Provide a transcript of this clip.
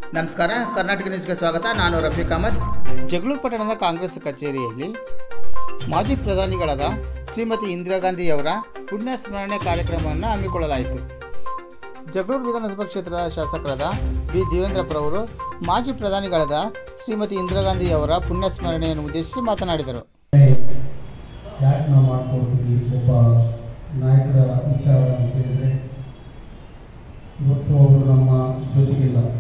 ನಮಸ್ಕಾರ ಕರ್ನಾಟಕ ನ್ಯೂಸ್ಗೆ ಸ್ವಾಗತ ನಾನು ರಫೀಕ್ ಅಹಮದ್ ಜಗಳೂರು ಪಟ್ಟಣದ ಕಾಂಗ್ರೆಸ್ ಕಚೇರಿಯಲ್ಲಿ ಮಾಜಿ ಪ್ರಧಾನಿಗಳಾದ ಶ್ರೀಮತಿ ಇಂದಿರಾ ಗಾಂಧಿಯವರ ಪುಣ್ಯ ಸ್ಮರಣೆ ಕಾರ್ಯಕ್ರಮವನ್ನು ಹಮ್ಮಿಕೊಳ್ಳಲಾಯಿತು ಜಗಳೂರು ವಿಧಾನಸಭಾ ಕ್ಷೇತ್ರದ ಶಾಸಕರಾದ ಬಿ ದೇವೇಂದ್ರಪ್ಪರವರು ಮಾಜಿ ಪ್ರಧಾನಿಗಳಾದ ಶ್ರೀಮತಿ ಇಂದಿರಾ ಗಾಂಧಿಯವರ ಪುಣ್ಯ ಸ್ಮರಣೆಯನ್ನು ಉದ್ದೇಶಿಸಿ ಮಾತನಾಡಿದರು ಯಾಕೆ ನಾವು ಮಾಡ್ಕೊಡ್ತೀವಿ ಒಬ್ಬ ನಾಯಕರ ವಿಚಾರ ಅಂತ ಹೇಳಿದ್ರೆ ಇವತ್ತು ಅವರು ನಮ್ಮ ಜೊತೆಗಿಲ್ಲ